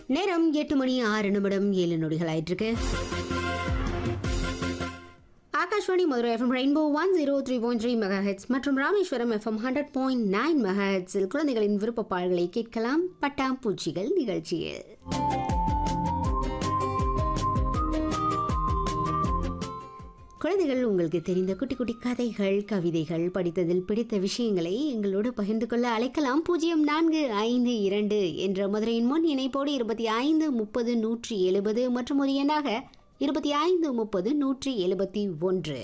நேரம் எட்டு மணி ஆறு நிமிடம் ஏழு நொடிகள் ஆயிட்டிருக்கு Akashvani Madurai FM rainbow one zero three point three mega hertz மற்றும் Rameswaram FM hundred point nine mega ஹெட்ஸில் குழந்தைகளின் விருப்ப பாடல்களை கேட்கலாம் பட்டாம்பூச்சிகள் நிகழ்ச்சியில் குழந்தைகள் உங்களுக்கு தெரிந்த குட்டி குட்டி கதைகள் கவிதைகள் படித்ததில் பிடித்த விஷயங்களை எங்களோடு பகிர்ந்து கொள்ள அழைக்கலாம் பூஜ்ஜியம் நான்கு ஐந்து இரண்டு என்ற மதுரையின் முன் இணைப்போடு இருபத்தி ஐந்து முப்பது நூற்றி எழுபது மற்றும் ஒரு எண்ணாக இருபத்தி ஐந்து முப்பது நூற்றி எழுபத்தி ஒன்று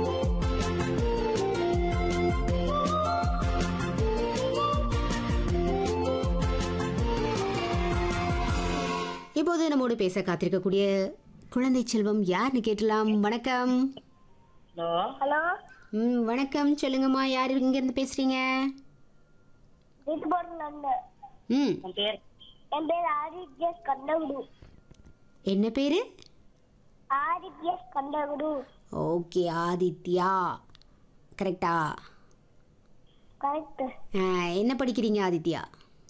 இப்போது நம்மோடு பேச காத்திருக்கக்கூடிய குழந்தை செல்வம் யாருன்னு கேட்டலாம் வணக்கம் ஹலோ ஹலோ ம் வணக்கம் சொல்லுங்கம்மா யார் இங்கேருந்து பேசுறீங்க வீட்டு போட்டு நண்டு ம் உன் பேர் என் பேர் ஆதித்யஸ் கண்டகுடு என்ன பேரு ஆதித்யஸ் கண்டகுடு ஓகே ஆதித்யா கரெக்டா கரெக்ட் ஆ, என்ன படிக்கிறீங்க ஆதித்யா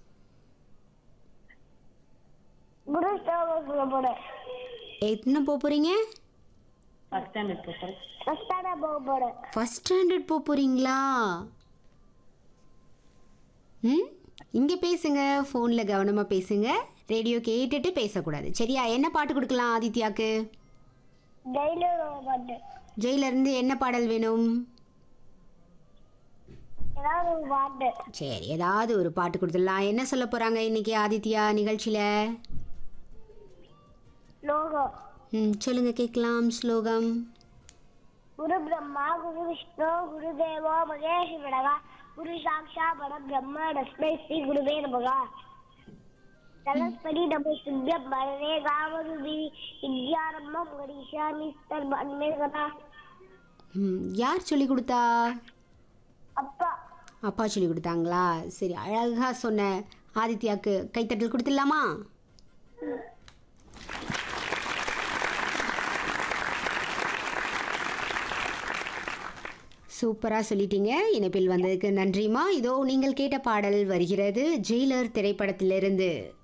குரு ஸ்டோவர் சொல்ல போறேன் எத்தனை போக போகிறீங்க ஃபஸ்ட் ஸ்டாண்டர்ட் போகிறேன் ஃபஸ்ட்டாக போக போறேன் ஃபஸ்ட் ஸ்டாண்டர்ட் போக போகிறீங்களா ம் இங்கே பேசுங்க ஃபோனில் கவனமாக பேசுங்க ரேடியோ கேட்டுட்டு பேசக்கூடாது சரியா என்ன பாட்டு கொடுக்கலாம் ஆதித்யாக்கு டெய்லி ஒரு பாட்டு ஜெயிலிருந்து என்ன பாடல் வேணும் ஏதாவது ஒரு பாட்டு சரி ஏதாவது ஒரு பாட்டு கொடுத்துடலாம் என்ன சொல்ல போகிறாங்க இன்னைக்கு ஆதித்யா நிகழ்ச்சியில் லோகம் ம் சொல்லுங்கள் கேட்கலாம் ஸ்லோகம் குரு பிரம்மா குரு விஷ்ணு குரு தேவோ மகேஸ்வரகா குரு சாக்ஷா பர பிரம்ம தஸ்மை ஸ்ரீ குருவே நமகா சரஸ்வதி நம சுத்தியம் பரதே காமதுபி வித்யாரம்பம் கணீஷாமி சர்வன்மே கதா ம் யார் சொல்லி கொடுத்தா அப்பா அப்பா சொல்லி கொடுத்தாங்களா சரி அழகாக சொன்ன ஆதித்யாக்கு கைத்தட்டல் கொடுத்துடலாமா சூப்பராக சொல்லிட்டீங்க இணைப்பில் வந்ததுக்கு நன்றிமா இதோ நீங்கள் கேட்ட பாடல் வருகிறது ஜெயிலர் திரைப்படத்திலிருந்து